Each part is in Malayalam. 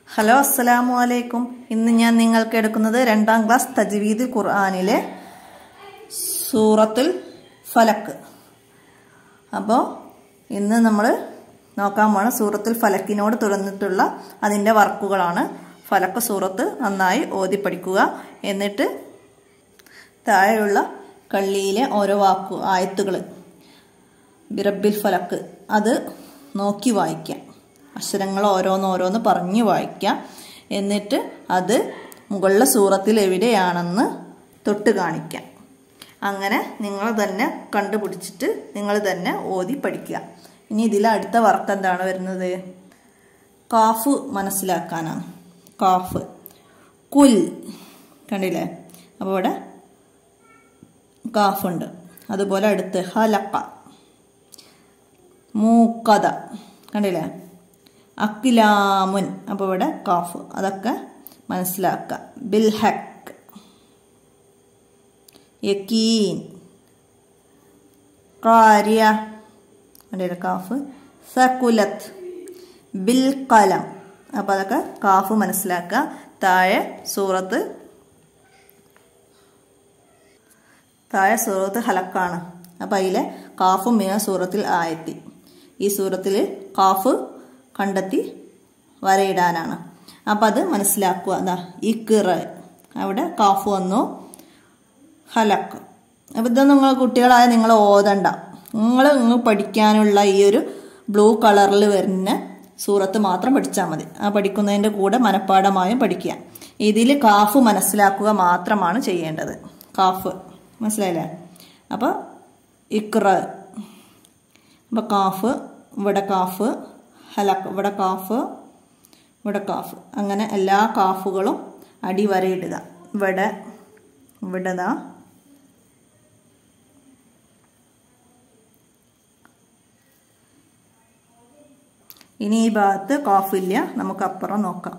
ഹലോ അസ്സലാമു അലൈക്കും ഇന്ന് ഞാൻ നിങ്ങൾക്ക് എടുക്കുന്നത് രണ്ടാം ക്ലാസ് തജ്വീദ് ഖുർആാനിലെ സൂറത്തുൽ ഫലക്ക് അപ്പോൾ ഇന്ന് നമ്മൾ നോക്കാൻ പോണ സൂറത്തുൽ ഫലക്കിനോട് തുറന്നിട്ടുള്ള അതിൻ്റെ വർക്കുകളാണ് ഫലക്ക് സൂറത്ത് നന്നായി ഓതി പഠിക്കുക എന്നിട്ട് താഴെയുള്ള കള്ളിയിലെ ഓരോ വാക്കു ആയത്തുകൾ ബിറബിൽ ഫലക്ക് അത് നോക്കി വായിക്കാം അക്ഷരങ്ങൾ ഓരോന്നോരോന്ന് പറഞ്ഞ് വായിക്കാം എന്നിട്ട് അത് മുകളിലെ സൂറത്തിൽ എവിടെയാണെന്ന് തൊട്ട് കാണിക്കാം അങ്ങനെ നിങ്ങൾ തന്നെ കണ്ടുപിടിച്ചിട്ട് നിങ്ങൾ തന്നെ ഓതി പഠിക്കുക ഇനി ഇതിൽ അടുത്ത വർക്ക് എന്താണ് വരുന്നത് കാഫ് മനസ്സിലാക്കാനാണ് കാഫ് കുൽ കണ്ടില്ലേ അപ്പോൾ ഇവിടെ കാഫുണ്ട് അതുപോലെ അടുത്ത് ഹലക്ക മൂക്കത കണ്ടില്ലേ അക്കിലാമുൻ അപ്പോൾ ഇവിടെ കാഫ് അതൊക്കെ മനസ്സിലാക്കുക ബിൽഹക്ക് യക്കീൻ കാര്യ കണ്ടില്ലേ കാഫ് സകുലത്ത് ബിൽ കലം അപ്പോൾ അതൊക്കെ കാഫ് മനസ്സിലാക്കുക താഴെ സൂറത്ത് താഴെ സൂറത്ത് ഹലക്കാണ് അപ്പം അതിലെ കാഫും മീന സൂറത്തിൽ ആയെത്തി ഈ സൂറത്തിൽ കാഫ് കണ്ടെത്തി വരയിടാനാണ് അപ്പം അത് മനസ്സിലാക്കുക എന്താ ഇക്കിറ അവിടെ കാഫ് വന്നു ഹലക്ക് അപ്പം ഇത് നിങ്ങൾ കുട്ടികളായ നിങ്ങൾ ഓതണ്ട നിങ്ങൾ നിങ്ങൾ പഠിക്കാനുള്ള ഈ ഒരു ബ്ലൂ കളറിൽ വരുന്ന സൂറത്ത് മാത്രം പഠിച്ചാൽ മതി ആ പഠിക്കുന്നതിൻ്റെ കൂടെ മനഃപ്പാടമായും പഠിക്കുക ഇതിൽ കാഫ് മനസ്സിലാക്കുക മാത്രമാണ് ചെയ്യേണ്ടത് കാഫ് മനസ്സിലായില്ലേ അപ്പോൾ ഇക്ര അപ്പോൾ കാഫ് ഇവിടെ കാഫ് ഹലക്ക് ഇവിടെ കാഫ് ഇവിടെ കാഫ് അങ്ങനെ എല്ലാ കാഫുകളും അടി വരയിടുക ഇവിടെ ഇവിടെ ദാ ഇനി ഈ ഭാഗത്ത് കാഫില്ല നമുക്ക് അപ്പുറം നോക്കാം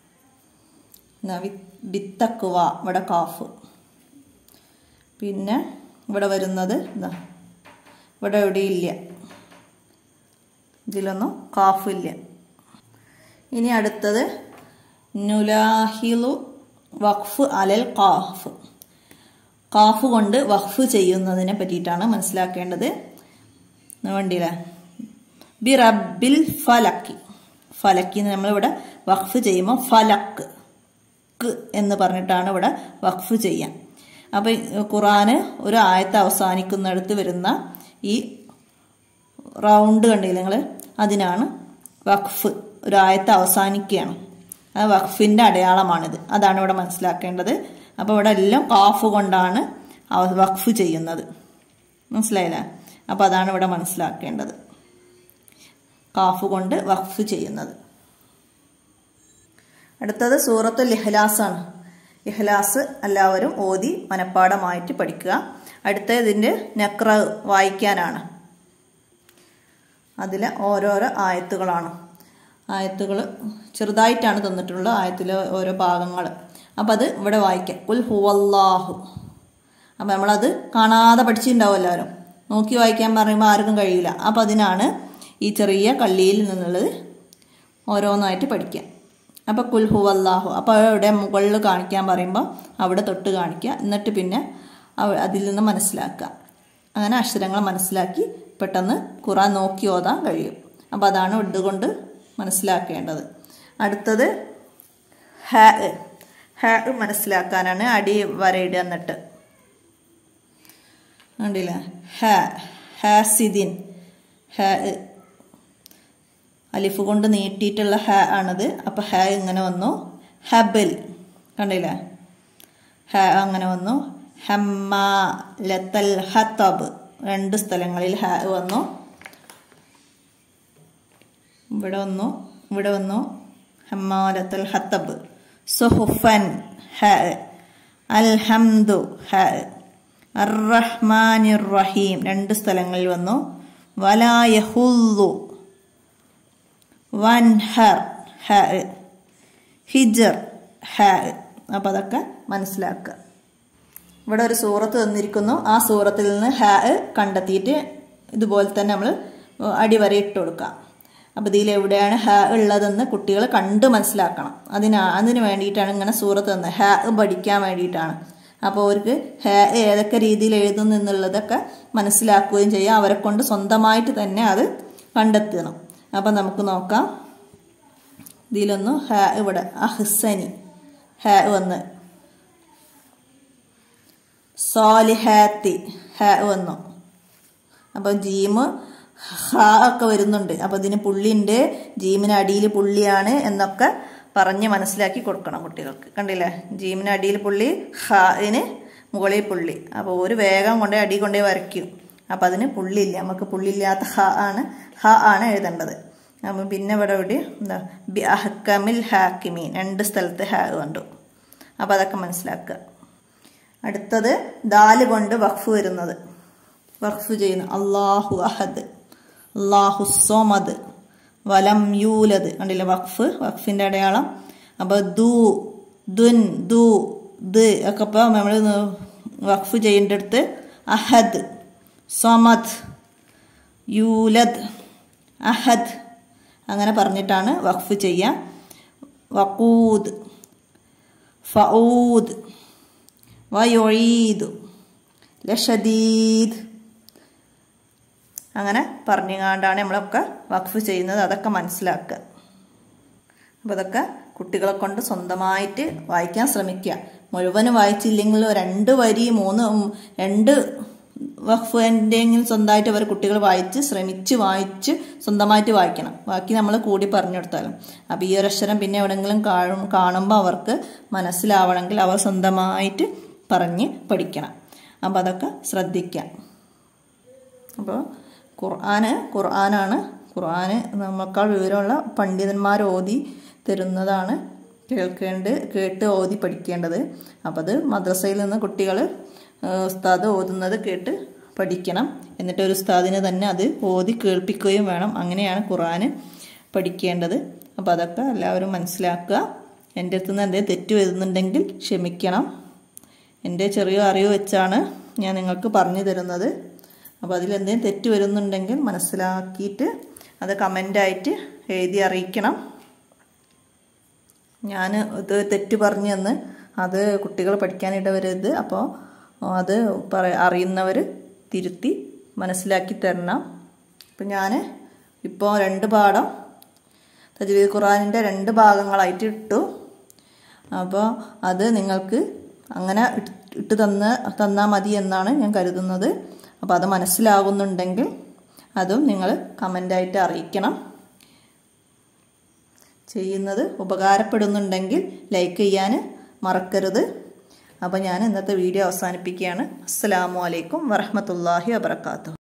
വിത്തക്കുവ ഇവിടെ കാഫ് പിന്നെ ഇവിടെ വരുന്നത് ഇതാ ഇവിടെ എവിടെയില്ല ഇതിലൊന്നും കാഫില്ല ഇനി അടുത്തത് നുലാഹിലു വഖഫ് അലൽ കാഫ് കാഫ് കൊണ്ട് വഖഫ് ചെയ്യുന്നതിനെ പറ്റിയിട്ടാണ് മനസ്സിലാക്കേണ്ടത് വേണ്ടിയില്ലേ ബി റബ്ബിൽ ഫലക്കി ഫലക്കി നമ്മളിവിടെ വഖഫ് ചെയ്യുമ്പോൾ ഫലക്ക് ക്ക് എന്ന് പറഞ്ഞിട്ടാണ് ഇവിടെ വഖഫ് ചെയ്യാം അപ്പം ഖുറാന് ഒരു ആയത്ത് അവസാനിക്കുന്നിടത്ത് വരുന്ന ഈ റൗണ്ട് കണ്ടില്ല നിങ്ങൾ അതിനാണ് വഖഫ് ഒരു ആയത്ത് അവസാനിക്കുകയാണ് ആ വഖഫിൻ്റെ അടയാളമാണിത് അതാണ് ഇവിടെ മനസ്സിലാക്കേണ്ടത് അപ്പോൾ ഇവിടെ എല്ലാം കാഫ് കൊണ്ടാണ് വഖഫ് ചെയ്യുന്നത് മനസ്സിലായില്ലേ അപ്പോൾ അതാണ് ഇവിടെ മനസ്സിലാക്കേണ്ടത് കാഫ് കൊണ്ട് വഖഫ് ചെയ്യുന്നത് അടുത്തത് സൂറത്തുൽ ഇഹ്ലാസാണ് ഇഹ്ലാസ് എല്ലാവരും ഓതി മനഃപ്പാടമായിട്ട് പഠിക്കുക അടുത്ത ഇതിൻ്റെ നക്ര വായിക്കാനാണ് അതിലെ ഓരോരോ ആയത്തുകളാണ് ആയത്തുകൾ ചെറുതായിട്ടാണ് തന്നിട്ടുള്ളത് ആയത്തിലെ ഓരോ ഭാഗങ്ങൾ അപ്പം അത് ഇവിടെ വായിക്കാം ഉൽ ഹുവല്ലാഹു അപ്പം നമ്മളത് കാണാതെ പഠിച്ചിട്ടുണ്ടാവും എല്ലാവരും നോക്കി വായിക്കാൻ പറയുമ്പോൾ ആർക്കും കഴിയില്ല അപ്പം അതിനാണ് ഈ ചെറിയ കള്ളിയിൽ നിന്നുള്ളത് ഓരോന്നായിട്ട് പഠിക്കാം അപ്പോൾ കുൽഹു അല്ലാഹു അപ്പോൾ അവിടെ മുകളിൽ കാണിക്കാൻ പറയുമ്പോൾ അവിടെ തൊട്ട് കാണിക്കുക എന്നിട്ട് പിന്നെ അതിൽ നിന്ന് മനസ്സിലാക്കുക അങ്ങനെ അക്ഷരങ്ങൾ മനസ്സിലാക്കി പെട്ടെന്ന് ഖുറാൻ നോക്കി ഓതാൻ കഴിയും അപ്പോൾ അതാണ് ഇതുകൊണ്ട് മനസ്സിലാക്കേണ്ടത് അടുത്തത് ഹാ ഹാ മനസ്സിലാക്കാനാണ് അടി വരയിടുക എന്നിട്ട് കണ്ടില്ല ഹാ ഹാസിദിൻ ഹാ അലിഫ് കൊണ്ട് നീട്ടിയിട്ടുള്ള ഹ ആണത് അപ്പോൾ ഹ ഇങ്ങനെ വന്നു ഹബൽ കണ്ടില്ലേ ഹ അങ്ങനെ വന്നു ഹമ്മ ലത്തൽ ഹത്തബ് രണ്ട് സ്ഥലങ്ങളിൽ ഹ വന്നു ഇവിടെ വന്നു ഇവിടെ വന്നു ഹമ്മ ലത്തൽ ഹത്തബ് സുഹുഫൻ ഹ അൽഹംദു ഹ അർറഹ്മാനിർ റഹീം രണ്ട് സ്ഥലങ്ങളിൽ വന്നു വലായഹുല്ലു വൻഹർ ഹ ഹിജർ ഹ അപ്പം അതൊക്കെ മനസ്സിലാക്കുക ഇവിടെ ഒരു സൂറത്ത് തന്നിരിക്കുന്നു ആ സൂറത്തിൽ നിന്ന് ഹ കണ്ടെത്തിയിട്ട് ഇതുപോലെ തന്നെ നമ്മൾ അടിവര ഇട്ട് കൊടുക്കാം അപ്പോൾ ഇതിൽ എവിടെയാണ് ഹ ഉള്ളതെന്ന് കുട്ടികൾ കണ്ട് മനസ്സിലാക്കണം അതിനാ അതിന് വേണ്ടിയിട്ടാണ് ഇങ്ങനെ സൂറത്ത് തന്നത് ഹ പഠിക്കാൻ വേണ്ടിയിട്ടാണ് അപ്പോൾ അവർക്ക് ഹ ഏതൊക്കെ രീതിയിൽ എഴുതുന്നു എന്നുള്ളതൊക്കെ മനസ്സിലാക്കുകയും ചെയ്യാം അവരെ കൊണ്ട് സ്വന്തമായിട്ട് തന്നെ അത് കണ്ടെത്തണം അപ്പം നമുക്ക് നോക്കാം ഇതിലൊന്ന് ഹ ഇവിടെ അഹ്സനി ഹ വന്ന് സോലിഹാത്തി ഹ വന്നു അപ്പോൾ ജീമ് ഹ ഒക്കെ വരുന്നുണ്ട് അപ്പോൾ ഇതിന് പുള്ളിയുണ്ട് ജീമിന് അടിയിൽ പുള്ളിയാണ് എന്നൊക്കെ പറഞ്ഞ് മനസ്സിലാക്കി കൊടുക്കണം കുട്ടികൾക്ക് കണ്ടില്ലേ ജീമിന് അടിയിൽ പുള്ളി ഹാന് മുകളിൽ പുള്ളി അപ്പോൾ ഒരു വേഗം കൊണ്ടേ അടി കൊണ്ടേ വരയ്ക്കും അപ്പോൾ അതിന് പുള്ളിയില്ല നമുക്ക് പുള്ളിയില്ലാത്ത ഹ ആണ് ഹ ആണ് എഴുതേണ്ടത് അപ്പം പിന്നെ ഇവിടെ ഇവിടെ എന്താ ബി അഹക്കമിൽ ഹാക്കിമീൻ രണ്ട് സ്ഥലത്ത് ഹാ കണ്ടു അപ്പോൾ അതൊക്കെ മനസ്സിലാക്കുക അടുത്തത് ദാല് കൊണ്ട് വഖഫ് വരുന്നത് വഖഫ് ചെയ്യുന്നു അള്ളാഹു അഹദ് അള്ളാഹു സോമദ് വലം യൂലത് കണ്ടില്ല വഖഫ് വഖഫിൻ്റെ അടയാളം അപ്പോൾ ദു ദുൻ ദു ദ് ഒക്കെ ഇപ്പോൾ നമ്മൾ വഖഫ് ചെയ്യേണ്ടടുത്ത് അഹദ് സോമദ് യൂലദ് അഹദ് അങ്ങനെ പറഞ്ഞിട്ടാണ് വഖഫ് ചെയ്യുക വഖൂദ് ഫഊദ് വയൊഴീദ് ലഷദീദ് അങ്ങനെ പറഞ്ഞുകൊണ്ടാണ് നമ്മളൊക്കെ വഖഫ് ചെയ്യുന്നത് അതൊക്കെ മനസ്സിലാക്കുക അപ്പോൾ അതൊക്കെ കുട്ടികളെ കൊണ്ട് സ്വന്തമായിട്ട് വായിക്കാൻ ശ്രമിക്കുക മുഴുവനും വായിച്ചില്ലെങ്കിൽ രണ്ട് വരി മൂന്ന് രണ്ട് വഖഫിൻ്റെങ്കിലും സ്വന്തമായിട്ട് അവർ കുട്ടികൾ വായിച്ച് ശ്രമിച്ച് വായിച്ച് സ്വന്തമായിട്ട് വായിക്കണം ബാക്കി നമ്മൾ കൂടി പറഞ്ഞു കൊടുത്താലും അപ്പോൾ ഈ ഒരു അക്ഷരം പിന്നെ എവിടെയെങ്കിലും കാണും കാണുമ്പോൾ അവർക്ക് മനസ്സിലാവണമെങ്കിൽ അവർ സ്വന്തമായിട്ട് പറഞ്ഞ് പഠിക്കണം അപ്പോൾ അതൊക്കെ ശ്രദ്ധിക്കാം അപ്പോൾ ഖുർആന് ഖുർആനാണ് ഖുർആന് നമ്മളെക്കാൾ വിവരമുള്ള പണ്ഡിതന്മാർ ഓതി തരുന്നതാണ് കേൾക്കേണ്ട കേട്ട് ഓതി പഠിക്കേണ്ടത് അപ്പോൾ അത് മദ്രസയിൽ നിന്ന് കുട്ടികൾ ഉസ്താദ് ഓതുന്നത് കേട്ട് പഠിക്കണം എന്നിട്ട് ഒരു ഉസ്താദിനെ തന്നെ അത് ഓതി കേൾപ്പിക്കുകയും വേണം അങ്ങനെയാണ് ഖുർആന് പഠിക്കേണ്ടത് അപ്പോൾ അതൊക്കെ എല്ലാവരും മനസ്സിലാക്കുക എൻ്റെ അടുത്ത് നിന്ന് എന്തെങ്കിലും തെറ്റ് വരുന്നുണ്ടെങ്കിൽ ക്ഷമിക്കണം എൻ്റെ ചെറിയ അറിവ് വെച്ചാണ് ഞാൻ നിങ്ങൾക്ക് പറഞ്ഞു തരുന്നത് അപ്പോൾ അതിലെന്തെങ്കിലും തെറ്റ് വരുന്നുണ്ടെങ്കിൽ മനസ്സിലാക്കിയിട്ട് അത് കമൻ്റായിട്ട് എഴുതി അറിയിക്കണം ഞാൻ ഇത് തെറ്റ് പറഞ്ഞു തന്ന് അത് കുട്ടികൾ പഠിക്കാനിട വരരുത് അപ്പോൾ അത് പറ അറിയുന്നവർ തിരുത്തി മനസ്സിലാക്കി തരണം അപ്പം ഞാൻ ഇപ്പോൾ രണ്ട് പാഠം തജ്വീദ് ഖുറാനിൻ്റെ രണ്ട് ഭാഗങ്ങളായിട്ട് ഇട്ടു അപ്പോൾ അത് നിങ്ങൾക്ക് അങ്ങനെ ഇട്ട് തന്ന് തന്നാൽ മതി എന്നാണ് ഞാൻ കരുതുന്നത് അപ്പോൾ അത് മനസ്സിലാകുന്നുണ്ടെങ്കിൽ അതും നിങ്ങൾ കമൻ്റായിട്ട് അറിയിക്കണം ചെയ്യുന്നത് ഉപകാരപ്പെടുന്നുണ്ടെങ്കിൽ ലൈക്ക് ചെയ്യാൻ മറക്കരുത് അപ്പോൾ ഞാൻ ഇന്നത്തെ വീഡിയോ അവസാനിപ്പിക്കുകയാണ് അസ്സാം വലൈക്കും വറഹമത്തല്ലാഹി വാബർക്കാത്തു